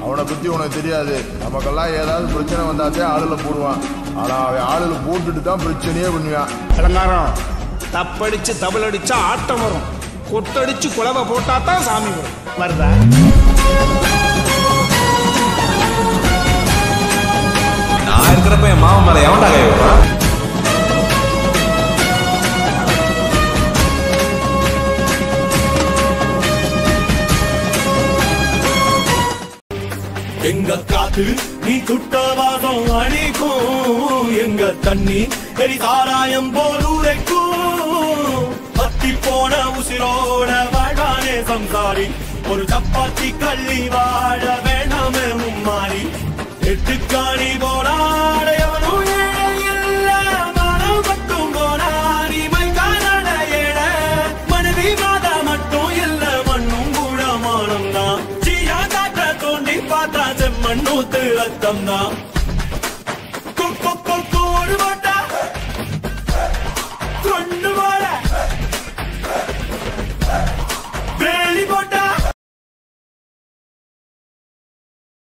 அவனை பத்தி உனக்கு தெரியாது நமக்கெல்லாம் ஏதாவது பிரச்சனை வந்தாதே ஆளுல போடுவான் ஆனா அவன் ஆளுல போட்டுட்டு தான் பிரச்சனையே பண்ணுவான் அலங்காரம் தப்படிச்சு தபல் அடிச்சா ஆட்டம் வரும் கொட்டடிச்சு குலவை போட்டா தான் சாமி வரும் வருதா நான் இருக்கிறப்ப என் மாமன் மேல எவன்டா கை வைப்பான் எங்க காத்து நீ சுட்ட வாசம் அணிக்கும் எங்க தண்ணி எரி சாராயம் போல் உரைக்கும் பத்தி போன உசிரோட வாழ்வானே சம்சாரி ஒரு சப்பாத்தி கள்ளி வாழ வேணாமே மும்மாறி எட்டுக்காணி போனாட எவனும் ஏழை இல்ல மனம் மட்டும் போனாரி மைக்கான ஏழ மனைவி மாதா மட்டும் இல்ல மண்ணும் கூட மானம் தான் சீயா காற்ற தோண்டி பார்த்தா செம்மண் நூத்து ரத்தம் தான் கோடு போட்டா